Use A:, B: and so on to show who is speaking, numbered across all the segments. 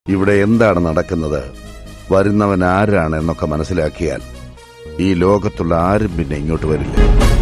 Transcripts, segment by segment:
A: ഇവിടെ എന്താണ് നടക്കുന്നത് വരുന്നവൻ ആരാണ് എന്നൊക്കെ മനസ്സിലാക്കിയാൽ ഈ ലോകത്തുള്ള ആരും പിന്നെ ഇങ്ങോട്ട് വരില്ല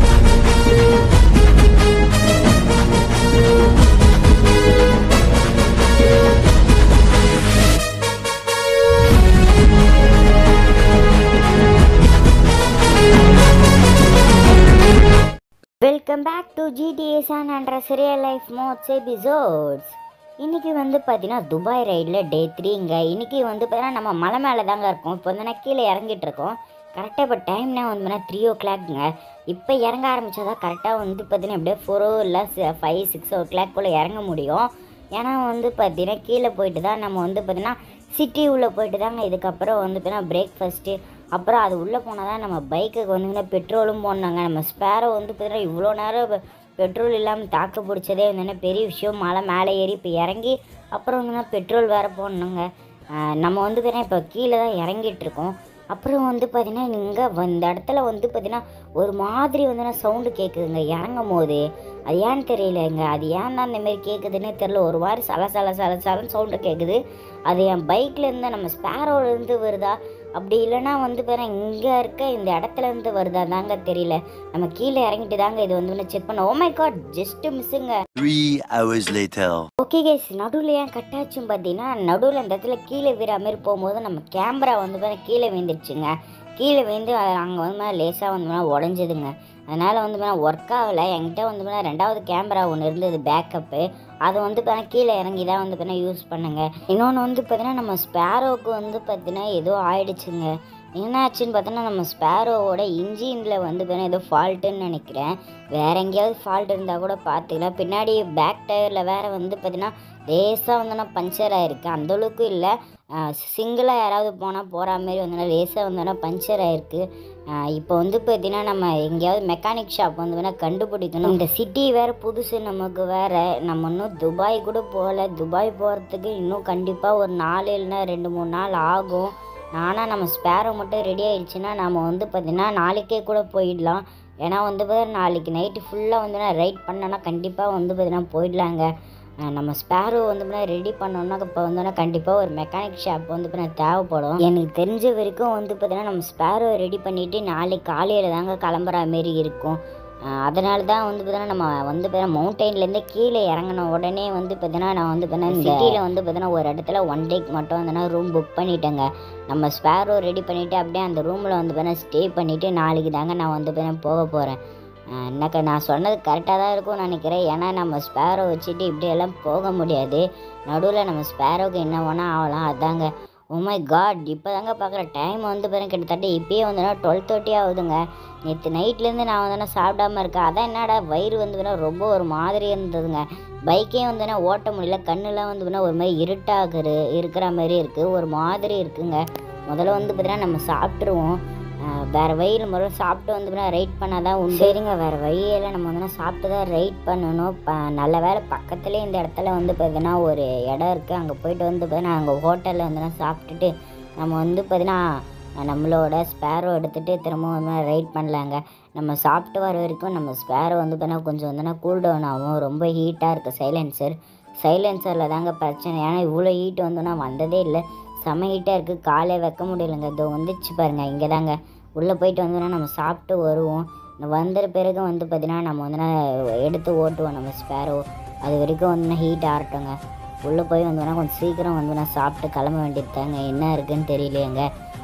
B: welcome back to GTA San Andreas real life mods episodes இன்றைக்கி வந்து பார்த்தீங்கன்னா துபாய் ரைடில் டே த்ரீங்க இன்றைக்கி வந்து பார்த்தீங்கன்னா நம்ம மலை மேலே தாங்க இருக்கோம் இப்போ வந்து நான் கீழே இறங்கிட்டு இருக்கோம் கரெக்டாக இப்போ டைம்னா வந்து பார்த்தீங்கன்னா த்ரீ ஓ கிளாக்ங்க இப்போ இறங்க ஆரம்பித்தா கரெக்டாக வந்து பார்த்தீங்கன்னா எப்படியே ஃபோரோ இல்லை ஃபைவ் சிக்ஸ் ஓ கிளாக் போல் இறங்க முடியும் ஏன்னா வந்து பார்த்தீங்கன்னா கீழே போயிட்டு தான் நம்ம வந்து பார்த்தீங்கன்னா சிட்டி உள்ளே போயிட்டு தாங்க இதுக்கப்புறம் வந்து பார்த்தீங்கன்னா பிரேக்ஃபாஸ்ட்டு அப்புறம் அது உள்ளே போனால் தான் நம்ம பைக்குக்கு வந்து பெட்ரோலும் போடணுங்க நம்ம ஸ்பேரோ வந்து பார்த்தீங்கன்னா இவ்வளோ நேரம் பெ- பெட்ரோல் இல்லாமல் தாக்கு பிடிச்சதே வந்து பெரிய விஷயம் மலை மேலே ஏறி இப்போ இறங்கி அப்புறம் வந்து பெட்ரோல் வேறு போடணுங்க ஆஹ் நம்ம வந்து பார்த்தீங்கன்னா இப்போ கீழே தான் இறங்கிட்டு இருக்கோம் அப்புறம் வந்து பார்த்தீங்கன்னா இங்கே இந்த இடத்துல வந்து பார்த்தீங்கன்னா ஒரு மாதிரி வந்து சவுண்டு கேட்குதுங்க இறங்கும் போது அது ஏன்னு தெரியலங்க அது ஏன் தான் இந்த மாதிரி கேட்குதுன்னே தெரில ஒரு மாதிரி சல சல சல சலன்னு சவுண்டு கேட்குது அது என் பைக்கில் இருந்து நம்ம ஸ்பேரோல இருந்து வருதா அப்படி இல்லைன்னா வந்து பாரு இங்கே இருக்க இந்த இடத்துல இருந்து வருதா தாங்க தெரியல நம்ம கீழே இறங்கிட்டு தாங்க இது வந்து செக் பண்ண ஓ மை காட் ஜஸ்ட் மிஸ்ஸுங்க
C: Three hours later.
B: Okay case நடுவில் ஏன் கட்டாச்சும் பார்த்தீங்கன்னா நடுவில் இந்த இடத்துல கீழே வீற மாதிரி போகும்போது நம்ம கேமரா வந்து பார்த்தா கீழே விழுந்துருச்சுங்க கீழே விழுந்து அங்கே வந்து மேலே லேசாக வந்து மேலே உடஞ்சதுங்க அதனால் வந்து மேலே ஒர்க் ஆகலை என்கிட்ட வந்து மேலே ரெண்டாவது கேமரா ஒன்று இருந்தது பேக்கப்பு அது வந்து பார்த்தா கீழே இறங்கி தான் வந்து பார்த்தீங்கன்னா யூஸ் பண்ணுங்க இன்னொன்று வந்து பார்த்தீங்கன்னா நம்ம ஸ்பேரோவுக்கு வந்து பார்த்தீங்கன்னா ஏதோ ஆயிடுச்சுங்க என்ன ஆச்சுன்னு பார்த்தோன்னா நம்ம ஸ்பேரோவோட இன்ஜினில் வந்து பார்த்தீங்கன்னா ஏதோ ஃபால்ட்டுன்னு நினைக்கிறேன் வேற எங்கேயாவது ஃபால்ட் இருந்தால் கூட பார்த்துக்கலாம் பின்னாடி பேக் டயரில் வேற வந்து பார்த்தீங்கன்னா லேசாக வந்து பஞ்சர் ஆயிருக்கு அந்த அளவுக்கு இல்லை சிங்கிளாக யாராவது போனால் போகிற மாதிரி வந்து லேசாக வந்து பஞ்சர் ஆயிருக்கு இப்போ வந்து பார்த்தீங்கன்னா நம்ம எங்கேயாவது மெக்கானிக் ஷாப் வந்து வேணால் கண்டுபிடிக்கணும் இந்த சிட்டி வேறு புதுசு நமக்கு வேறு நம்ம இன்னும் துபாய் கூட போகல துபாய் போகிறதுக்கு இன்னும் கண்டிப்பாக ஒரு நாலு இல்லைன்னா ரெண்டு மூணு நாள் ஆகும் ஆனால் நம்ம ஸ்பேரோ மட்டும் ரெடி ஆயிடுச்சுன்னா நம்ம வந்து பார்த்திங்கன்னா நாளைக்கே கூட போயிடலாம் ஏன்னா வந்து பார்த்தீங்கன்னா நாளைக்கு நைட்டு ஃபுல்லாக வந்து நான் ரைட் பண்ணேன்னா கண்டிப்பாக வந்து பார்த்தீங்கன்னா போயிடலாங்க அஹ் நம்ம ஸ்பேரோ வந்து பார்த்தீங்கன்னா ரெடி பண்ணோம்னா இப்போ வந்து கண்டிப்பாக ஒரு மெக்கானிக் ஷாப் வந்து பார்த்தீங்கன்னா தேவைப்படும் எனக்கு தெரிஞ்ச வரைக்கும் வந்து பார்த்தீங்கன்னா நம்ம ஸ்பேரோ ரெடி பண்ணிவிட்டு நாளைக்கு காலையில் தாங்க கிளம்புற மாரி இருக்கும் அஹ் அதனால தான் வந்து பார்த்தீங்கன்னா நம்ம வந்து பார்த்தீங்கன்னா மவுண்டெயின்லேருந்து கீழே இறங்கின உடனே வந்து பார்த்தீங்கன்னா நான் வந்து பார்த்தீங்கன்னா சிட்டியில் வந்து பார்த்தீங்கன்னா ஒரு இடத்துல ஒன் டேக்கு மட்டும் வந்து ரூம் புக் பண்ணிட்டேங்க நம்ம ஸ்பேரோ ரெடி பண்ணிவிட்டு அப்படியே அந்த ரூமில் வந்து பார்த்தீங்கன்னா ஸ்டே பண்ணிவிட்டு நாளைக்கு தாங்க நான் வந்து பார்த்தீங்கன்னா போக போகிறேன் எனக்கு நான் சொன்னது கரெக்டாக தான் இருக்கும்னு நினைக்கிறேன் ஏன்னா நம்ம ஸ்பேரோ வச்சுட்டு இப்படியெல்லாம் போக முடியாது நடுவில் நம்ம ஸ்பேரோவுக்கு என்ன வேணால் ஆகலாம் அதாங்க உமை காட் இப்போ தாங்க பார்க்குற டைம் வந்து பாருங்க கிட்டத்தட்ட இப்பயே வந்து டுவெல் தேர்ட்டி ஆகுதுங்க நேற்று நைட்லேருந்து நான் வந்து சாப்பிடாம இருக்கேன் அதான் என்னடா வயிறு வந்து வேணா ரொம்ப ஒரு மாதிரி இருந்ததுங்க பைக்கே வந்து வேணா ஓட்ட முடியல கண்ணுலாம் வந்து வேணா ஒரு மாதிரி இருட்டாகுது இருக்கிற மாதிரி இருக்குது ஒரு மாதிரி இருக்குங்க முதல்ல வந்து பார்த்தீங்கன்னா நம்ம சாப்பிட்ருவோம் ஆஹ் வேற வழியில் முதல்ல சாப்பிட்டு வந்து ரைட் பண்ணால் தான் உண்டு சரிங்க வேறு வழியில் நம்ம வந்து சாப்பிட்டு தான் ரைட் பண்ணணும் ப நல்ல வேலை பக்கத்துலேயே இந்த இடத்துல வந்து பார்த்தீங்கன்னா ஒரு இடம் இருக்குது அங்கே போயிட்டு வந்து பார்த்தீங்கன்னா அங்கே ஹோட்டலில் வந்து சாப்பிட்டுட்டு நம்ம வந்து பார்த்தீங்கன்னா நம்மளோட ஸ்பேரோ எடுத்துகிட்டு திரும்ப வந்து ரைட் பண்ணலாங்க நம்ம சாப்பிட்டு வர வரைக்கும் நம்ம ஸ்பேரோ வந்து பார்த்தீங்கன்னா கொஞ்சம் வந்து கூல் டவுன் ஆகும் ரொம்ப ஹீட்டாக இருக்குது சைலன்சர் சைலன்சரில் தாங்க பிரச்சனை ஏன்னா இவ்வளோ ஹீட் வந்து நான் வந்ததே இல்லை செம ஹீட்டாக இருக்குது காலே வைக்க முடியலங்க இதோ வந்துச்சு பாருங்க இங்கே தாங்க உள்ளே போயிட்டு வந்தோன்னா நம்ம சாப்பிட்டு வருவோம் வந்த பிறகு வந்து பார்த்தீங்கன்னா நம்ம வந்து எடுத்து ஓட்டுவோம் நம்ம ஸ்பேரோ அது வரைக்கும் வந்து ஹீட் ஆறட்டுங்க உள்ளே போய் வந்தோன்னா கொஞ்சம் சீக்கிரம் வந்து நான் சாப்பிட்டு கிளம்ப வேண்டியது தாங்க என்ன இருக்குன்னு தெரியலையேங்க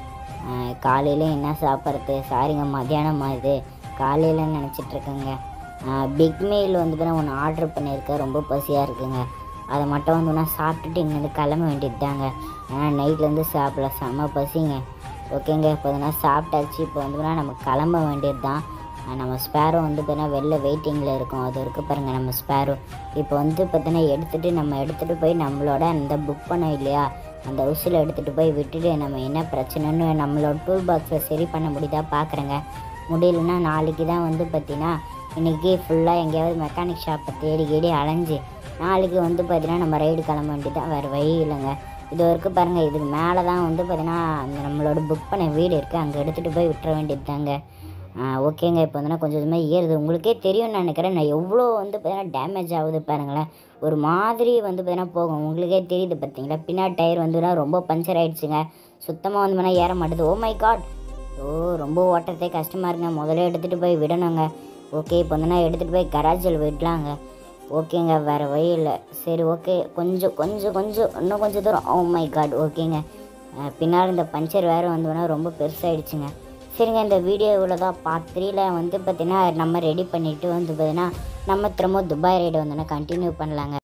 B: காலையில் என்ன சாப்பிட்றது சாரிங்க மத்தியானம் இது காலையில் நினச்சிட்ருக்கேங்க பிக் மீல் வந்து பார்த்தீங்கன்னா ஒன்று ஆர்டர் பண்ணியிருக்கேன் ரொம்ப பசியாக இருக்குங்க அதை மட்டும் வந்து நான் சாப்பிட்டுட்டு இங்கேருந்து கிளம்ப வேண்டியது தாங்க ஏன்னா நைட்லேருந்து சாப்பிடல செம்ம பசிங்க ஓகேங்க இப்போ வந்து சாப்பிட்டாச்சு இப்போ வந்து நம்ம கிளம்ப வேண்டியது தான் நம்ம ஸ்பேரோ வந்து பார்த்தீங்கன்னா வெளில வெயிட்டிங்கில் இருக்கும் அது இருக்கு பாருங்கள் நம்ம ஸ்பேரோ இப்போ வந்து பார்த்தீங்கன்னா எடுத்துகிட்டு நம்ம எடுத்துகிட்டு போய் நம்மளோட அந்த புக் பண்ணோம் இல்லையா அந்த ஹவுஸில் எடுத்துகிட்டு போய் விட்டுட்டு நம்ம என்ன பிரச்சனைன்னு நம்மளோட டூல் பாக்ஸை சரி பண்ண முடியுதா பார்க்குறேங்க முடியலன்னா நாளைக்கு தான் வந்து பார்த்தீங்கன்னா இன்றைக்கி ஃபுல்லாக எங்கேயாவது மெக்கானிக் ஷாப்பை தேடி கேடி அலைஞ்சு நாளைக்கு வந்து பார்த்தீங்கன்னா நம்ம ரைடு கிளம்ப வேண்டியது தான் வேறு வழி இல்லைங்க இது வரைக்கும் பாருங்கள் இதுக்கு மேலே தான் வந்து பார்த்தீங்கன்னா அந்த நம்மளோட புக் பண்ண வீடு இருக்குது அங்கே எடுத்துகிட்டு போய் விட்டுற வேண்டியது தாங்க ஓகேங்க இப்போ வந்து கொஞ்சம் கொஞ்சமாக ஏறுது உங்களுக்கே தெரியும்னு நினைக்கிறேன் நான் எவ்வளோ வந்து பார்த்தீங்கன்னா டேமேஜ் ஆகுது பாருங்களேன் ஒரு மாதிரி வந்து பார்த்தீங்கன்னா போகும் உங்களுக்கே தெரியுது பார்த்தீங்களா பின்னாடி டயர் வந்து பார்த்தீங்கன்னா ரொம்ப பஞ்சர் ஆயிடுச்சுங்க சுத்தமாக வந்து பார்த்தீங்கன்னா ஏற மாட்டுது ஓ மை காட் ஓ ரொம்ப ஓட்டுறதே கஷ்டமாக இருக்குங்க முதல்ல எடுத்துகிட்டு போய் விடணுங்க ஓகே இப்போ வந்து நான் எடுத்துகிட்டு போய் கராஜில் விடலாங்க ஓகேங்க வேறு வழி இல்லை சரி ஓகே கொஞ்சம் கொஞ்சம் கொஞ்சம் இன்னும் கொஞ்சம் தூரம் ஓ மை காட் ஓகேங்க அஹ் பின்னால் இந்த பஞ்சர் வேறு வந்து வேணா ரொம்ப பெருசாகிடுச்சுங்க சரிங்க இந்த வீடியோ இவ்வளோ தான் பார்ட் த்ரீல வந்து பார்த்தீங்கன்னா நம்ம ரெடி பண்ணிவிட்டு வந்து பார்த்தீங்கன்னா நம்ம திரும்ப துபாய் ரைடு வந்து கண்டினியூ பண்ணலாங்க